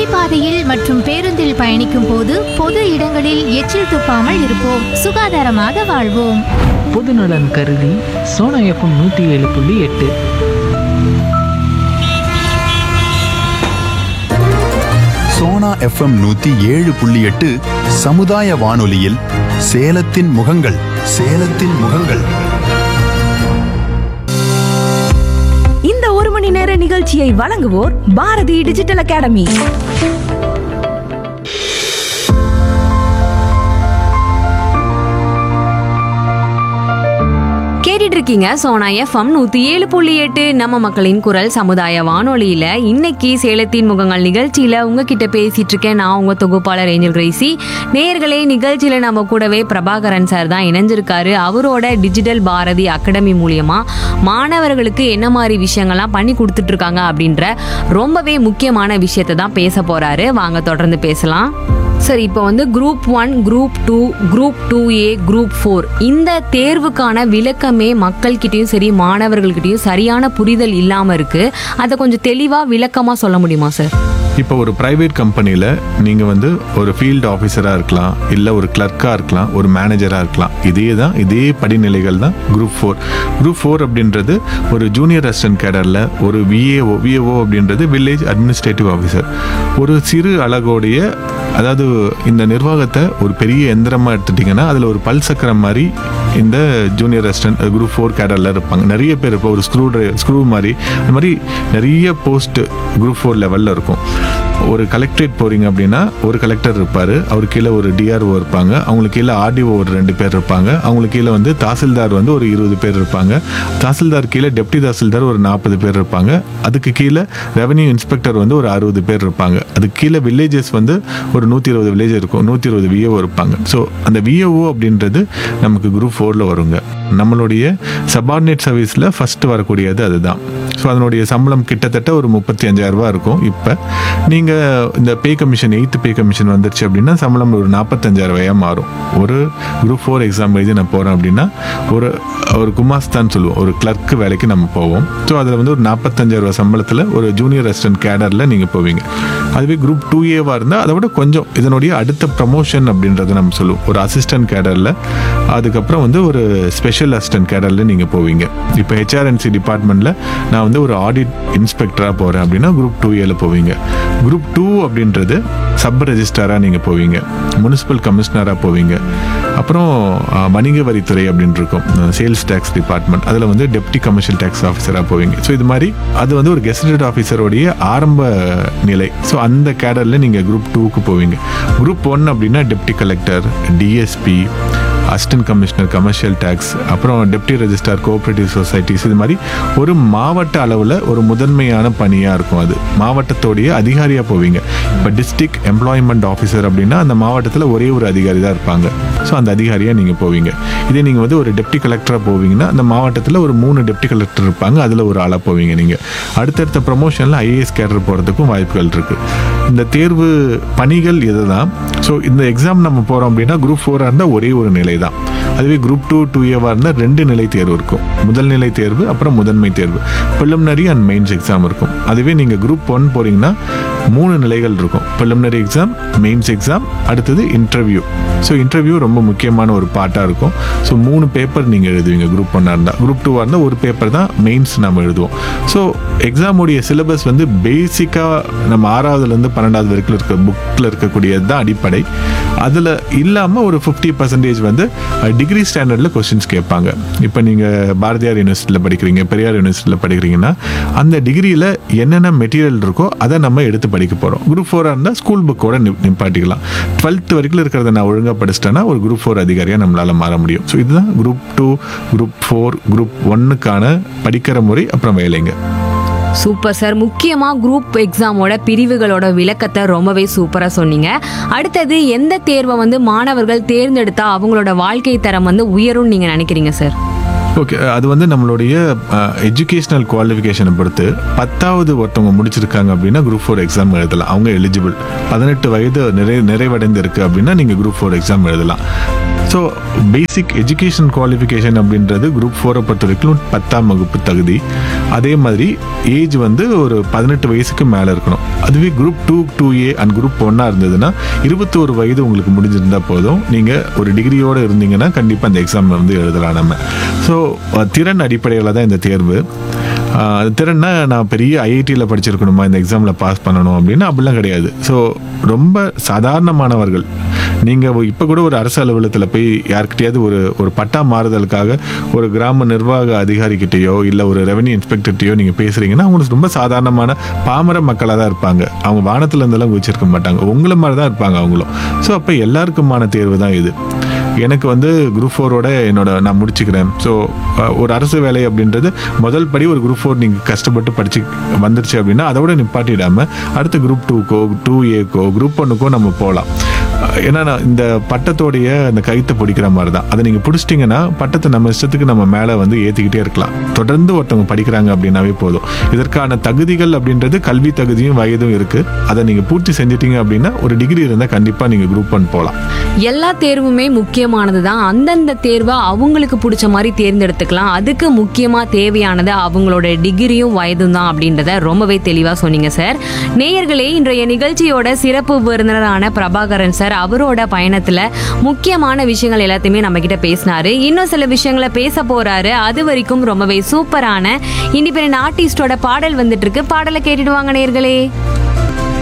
நடைபாதையில் மற்றும் பேருந்தில் பயணிக்கும் போது பொது இடங்களில் எச்சில் துப்பாமல் இருப்போம் சுகாதாரமாக வாழ்வோம் பொதுநலன் கருதி சோனா எஃப்எம் நூற்றி ஏழு புள்ளி எட்டு சோனா எஃப்எம் நூத்தி ஏழு புள்ளி எட்டு சமுதாய வானொலியில் சேலத்தின் முகங்கள் சேலத்தின் முகங்கள் இந்த ஒரு மணி நேர நிகழ்ச்சியை வழங்குவோர் பாரதி டிஜிட்டல் அகாடமி கேட்டுட்டு இருக்கீங்க சோனா எஃப்எம் நூத்தி ஏழு புள்ளி எட்டு நம்ம மக்களின் குரல் சமுதாய வானொலியில இன்னைக்கு சேலத்தின் முகங்கள் நிகழ்ச்சியில உங்ககிட்ட பேசிட்டு இருக்கேன் நான் உங்க தொகுப்பாளர் ஏஞ்சல் கிரேசி நேர்களே நிகழ்ச்சியில நம்ம கூடவே பிரபாகரன் சார் தான் இணைஞ்சிருக்காரு அவரோட டிஜிட்டல் பாரதி அகாடமி மூலியமா மாணவர்களுக்கு என்ன மாதிரி விஷயங்கள்லாம் பண்ணி கொடுத்துட்டு இருக்காங்க அப்படின்ற ரொம்பவே முக்கியமான விஷயத்தை தான் பேச போறாரு வாங்க தொடர்ந்து பேசலாம் சரி இப்போ வந்து group one group two group two A group four இந்த தேர்வுக்கான விளக்கமே மக்கள்கிட்டயும் சரி மாணவர்கள்கிட்டயும் சரியான புரிதல் இல்லாம இருக்கு அதை கொஞ்சம் தெளிவா விளக்கமா சொல்ல முடியுமா சார் இப்போ ஒரு பிரைவேட் கம்பெனியில் நீங்கள் வந்து ஒரு ஃபீல்டு ஆஃபீஸராக இருக்கலாம் இல்லை ஒரு கிளர்க்காக இருக்கலாம் ஒரு மேனேஜராக இருக்கலாம் இதே தான் இதே படிநிலைகள் தான் குரூப் ஃபோர் குரூப் ஃபோர் அப்படின்றது ஒரு ஜூனியர் அசிஸ்டன்ட் கேடரில் ஒரு விஏஓ விஏஓ அப்படின்றது வில்லேஜ் அட்மினிஸ்ட்ரேட்டிவ் ஆஃபீஸர் ஒரு சிறு அழகோடைய அதாவது இந்த நிர்வாகத்தை ஒரு பெரிய எந்திரமாக எடுத்துட்டிங்கன்னா அதில் ஒரு பல் சக்கரம் மாதிரி இந்த ஜூனியர் அசிஸ்டன்ட் குரூப் ஃபோர் கேடரில் இருப்பாங்க நிறைய பேர் இப்போ ஒரு ஸ்க்ரூ ஸ்க்ரூ மாதிரி அந்த மாதிரி நிறைய போஸ்ட் குரூப் ஃபோர் லெவலில் இருக்கும் ஒரு கலெக்டரேட் போறீங்க அப்படின்னா ஒரு கலெக்டர் இருப்பாரு அவர் கீழே ஒரு டிஆர்ஓ இருப்பாங்க அவங்களுக்கு கீழே ஆர்டிஓ ஒரு ரெண்டு பேர் இருப்பாங்க அவங்களுக்கு கீழே வந்து தாசில்தார் வந்து ஒரு இருபது பேர் இருப்பாங்க தாசில்தார் கீழே டெப்டி தாசில்தார் ஒரு நாற்பது பேர் இருப்பாங்க அதுக்கு கீழே ரெவன்யூ இன்ஸ்பெக்டர் வந்து ஒரு அறுபது பேர் இருப்பாங்க அதுக்கு கீழே வில்லேஜஸ் வந்து ஒரு நூற்றி இருபது வில்லேஜ் இருக்கும் நூற்றி இருபது விஏஓ இருப்பாங்க ஸோ அந்த விஏஓ அப்படின்றது நமக்கு குரூப் ஃபோரில் வருங்க நம்மளுடைய சபார்டினேட் சர்வீஸில் ஃபஸ்ட்டு வரக்கூடியது அதுதான் ஸோ அதனுடைய சம்பளம் கிட்டத்தட்ட ஒரு முப்பத்தி அஞ்சாயிரம் ரூபாய் இருக்கும் இப்போ நீங்கள் இந்த pay commission eighth pay commission வந்துருச்சு அப்படின்னா சம்பளம் ஒரு நாற்பத்தஞ்சாயிரம் ரூபாயா மாறும் ஒரு குரூப் ஃபோர் எக்ஸாம் எழுதி நான் போகிறேன் அப்படின்னா ஒரு ஒரு குமாஸ்தான் சொல்லுவோம் ஒரு கிளர்க் வேலைக்கு நம்ம போவோம் ஸோ அதில் வந்து ஒரு நாற்பத்தஞ்சாயிரம் ரூபாய் சம்பளத்தில் ஒரு ஜூனியர் அசிஸ்டன்ட் கேடரில் நீங்கள் போவீங்க அதுவே குரூப் டூ ஏவாக இருந்தால் அதை விட கொஞ்சம் இதனுடைய அடுத்த ப்ரமோஷன் அப்படின்றத நம்ம சொல்லுவோம் ஒரு அசிஸ்டன்ட் கேடரில் அதுக்கப்புறம் வந்து ஒரு ஸ்பெஷல் அசிஸ்டன்ட் கேடரில் நீங்கள் போவீங்க இப்போ ஹெச்ஆர்என்சி டிபார்ட்மெண்ட்டில் நான் வந்து ஒரு ஆடிட் இன்ஸ்பெக்டராக போகிறேன் அப்படின்னா குரூப் டூ ஏல போவீங்க குரூப் டூ அப்படின்றது சப் ரெஜிஸ்டாராக நீங்கள் போவீங்க முனிசிபல் கமிஷனராக போவீங்க அப்புறம் அஹ், வணிக வரித்துறை அப்படின்னு இருக்கும் சேல்ஸ் டேக்ஸ் டிபார்ட்மெண்ட் அதில் வந்து டெப்டி கமர்ஷியல் டேக்ஸ் ஆஃபீஸராக போவீங்க ஸோ இது மாதிரி அது வந்து ஒரு கெசட்டட் ஆஃபீஸருடைய ஆரம்ப நிலை ஸோ அந்த கேடரில் நீங்கள் குரூப் டூக்கு போவீங்க குரூப் ஒன் அப்படின்னா deputy collector DSP assistant commissioner commercial tax அப்புறம் டெப்டி ரெஜிஸ்டார் கோஆபரேட்டிவ் சொசைட்டிஸ் இது மாதிரி ஒரு மாவட்ட அளவில் ஒரு முதன்மையான பணியாக இருக்கும் அது மாவட்டத்தோடைய அதிகாரியாக போவீங்க இப்போ டிஸ்ட்ரிக்ட் எம்ப்ளாய்மெண்ட் ஆஃபீஸர் அப்படின்னா அந்த மாவட்டத்தில் ஒரே ஒரு அதிகாரி தான் இருப்பாங்க ஸோ அந்த அதிகாரியாக நீங்கள் போவீங்க இதே நீங்கள் வந்து ஒரு டெப்டி கலெக்டராக போவீங்கன்னா அந்த மாவட்டத்தில் ஒரு மூணு டெப்டி கலெக்டர் இருப்பாங்க அதில் ஒரு ஆளாக போவீங்க நீங்கள் அடுத்தடுத்த ப்ரமோஷனில் ஐஏஎஸ் கேடர் போகிறதுக்கும் வாய்ப்புகள் இருக்குது இந்த தேர்வு பணிகள் இதுதான் ஸோ இந்த எக்ஸாம் நம்ம போகிறோம் அப்படின்னா குரூப் ஃபோராக இருந்தால் ஒரே ஒரு நிலை தான் அதுவே குரூப் டூ டூ ஏவாக இருந்தால் ரெண்டு நிலை தேர்வு இருக்கும் முதல் நிலை தேர்வு அப்புறம் முதன்மை தேர்வு ப்ரிலிமினரி அண்ட் மெயின்ஸ் எக்ஸாம் இருக்கும் அதுவே நீங்கள் குரூப் ஒன் போகிறீங்கன்னா மூணு நிலைகள் இருக்கும் ப்ரிலிமினரி எக்ஸாம் மெயின்ஸ் எக்ஸாம் அடுத்தது இன்டர்வியூ ஸோ இன்டர்வியூ ரொம்ப முக்கியமான ஒரு பார்ட்டாக இருக்கும் ஸோ மூணு பேப்பர் நீங்கள் எழுதுவீங்க குரூப் ஒன்னாக இருந்தால் குரூப் டூவாக இருந்தால் ஒரு பேப்பர் தான் மெயின்ஸ் நம்ம எழுதுவோம் ஸோ எக்ஸாமுடைய சிலபஸ் வந்து பேசிக்காக நம்ம ஆறாவதுலேருந்து பன்னெண்டாவது வரைக்கும் இருக்க புக்கில் இருக்கக்கூடியது தான் அடிப்படை அதில் இல்லாமல் ஒரு ஃபிஃப்டி பர்சன்டேஜ் வந்து டிகிரி ஸ்டாண்டர்டில் கொஸ்டின்ஸ் கேட்பாங்க இப்போ நீங்கள் பாரதியார் யூனிவர்சிட்டியில் படிக்கிறீங்க பெரியார் யூனிவர்சிட்டியில் படிக்கிறீங்கன்னா அந்த டிகிரியில் என்னென்ன மெட்டீரியல் இருக்கோ அதை நம்ம எடுத்து படிக்க போகிறோம் குரூப் ஃபோராக இருந்தால் ஸ்கூல் புக்கோட நிப்பாட்டிக்கலாம் டுவெல்த் வரைக்கும் இருக்கிறத நான் ஒழுங்காக படிச்சிட்டேன்னா ஒரு குரூப் ஃபோர் அதிகாரியாக நம்மளால் மாற முடியும் ஸோ இதுதான் group two group four group ஒன்னுக்கான படிக்கிற முறை அப்புறம் வேலைங்க சூப்பர் சார் முக்கியமா குரூப் எக்ஸாமோட பிரிவுகளோட விளக்கத்தை ரொம்பவே சூப்பரா சொன்னீங்க அடுத்தது எந்த தேர்வை வந்து மாணவர்கள் தேர்ந்தெடுத்தா அவங்களோட வாழ்க்கை தரம் வந்து உயரும்னு நீங்க நினைக்கிறீங்க சார் ஓகே அது வந்து நம்மளுடைய எஜுகேஷனல் குவாலிஃபிகேஷனை பொறுத்து பத்தாவது ஒருத்தவங்க முடிச்சிருக்காங்க அப்படின்னா குரூப் ஃபோர் எக்ஸாம் எழுதலாம் அவங்க எலிஜிபிள் பதினெட்டு வயது நிறை நிறைவடைந்து இருக்கு அப்படின்னா நீங்கள் குரூப் ஃபோர் எக்ஸாம் எழுதலாம் ஸோ பேசிக் எஜுகேஷன் குவாலிஃபிகேஷன் அப்படின்றது குரூப் ஃபோரை பொறுத்த வரைக்கும் பத்தாம் வகுப்பு தகுதி அதே மாதிரி ஏஜ் வந்து ஒரு பதினெட்டு வயசுக்கு மேலே இருக்கணும் அதுவே group two two A and group ஒன்னாக இருந்ததுன்னா இருபத்தோரு வயது உங்களுக்கு முடிஞ்சிருந்தா போதும் நீங்கள் ஒரு டிகிரியோடு இருந்தீங்கன்னா கண்டிப்பாக அந்த எக்ஸாம் வந்து எழுதலாம் நம்ம ஸோ திறன் அடிப்படையில் தான் இந்த தேர்வு ஆஹ் அது திறன்னா நான் பெரிய ஐஐடியில் படிச்சிருக்கணுமா இந்த எக்ஸாமில் பாஸ் பண்ணணும் அப்படின்னு அப்படிலாம் கிடையாது ஸோ ரொம்ப சாதாரணமானவர்கள் நீங்கள் இப்போ கூட ஒரு அரசு அலுவலகத்தில் போய் யார்கிட்டயாவது ஒரு ஒரு பட்டா மாறுதலுக்காக ஒரு கிராம நிர்வாக அதிகாரிகிட்டேயோ இல்லை ஒரு ரெவன்யூ இன்ஸ்பெக்டர்கிட்டயோ நீங்கள் பேசுகிறீங்கன்னா அவங்க ரொம்ப சாதாரணமான பாமர மக்களாக தான் இருப்பாங்க அவங்க வானத்துல இருந்தெல்லாம் குதிச்சிருக்க மாட்டாங்க உங்களை மாதிரி தான் இருப்பாங்க அவங்களும் ஸோ அப்போ எல்லாருக்குமான தேர்வு தான் இது எனக்கு வந்து குரூப் ஃபோரோட என்னோட நான் முடிச்சுக்கிறேன் ஸோ ஒரு அரசு வேலை அப்படின்றது முதல் படி ஒரு குரூப் ஃபோர் நீங்கள் கஷ்டப்பட்டு படிச்சு வந்துருச்சு அப்படின்னா அதோட நிப்பாட்டிடாமல் அடுத்த குரூப் டூக்கோ டூ ஏக்கோ குரூப் ஒன்றுக்கோ நம்ம போகலாம் ஏன்னா நான் இந்த பட்டத்தோடைய அந்த கைத்தை பிடிக்கிற மாதிரி தான் அதை நீங்கள் பிடிச்சிட்டிங்கன்னா பட்டத்தை நம்ம இஷ்டத்துக்கு நம்ம மேலே வந்து ஏற்றிக்கிட்டே இருக்கலாம் தொடர்ந்து ஒருத்தவங்க படிக்கிறாங்க அப்படின்னாவே போதும் இதற்கான தகுதிகள் அப்படின்றது கல்வி தகுதியும் வயதும் இருக்குது அதை நீங்கள் பூர்த்தி செஞ்சிட்டீங்க அப்படின்னா ஒரு டிகிரி இருந்தால் கண்டிப்பாக நீங்கள் குரூப் ஒன் போகலாம் எல்லா தேர்வுமே முக்கியமானது தான் அந்தந்த தேர்வை அவங்களுக்கு பிடிச்ச மாதிரி தேர்ந்தெடுத்துக்கலாம் அதுக்கு முக்கியமா தேவையானது அவங்களோட டிகிரியும் வயதும் தான் அப்படின்றத ரொம்பவே தெளிவா சொன்னீங்க சார் நேயர்களே இன்றைய நிகழ்ச்சியோட சிறப்பு விருந்தினரான பிரபாகரன் சார் அவரோட பயணத்துல முக்கியமான விஷயங்கள் எல்லாத்தையுமே நம்ம கிட்ட பேசினாரு இன்னும் சில விஷயங்களை பேச போறாரு அது வரைக்கும் ரொம்பவே சூப்பரான இண்டிபெண்ட் ஆர்டிஸ்டோட பாடல் வந்துட்டு இருக்கு பாடலை கேட்டுடுவாங்க நேயர்களே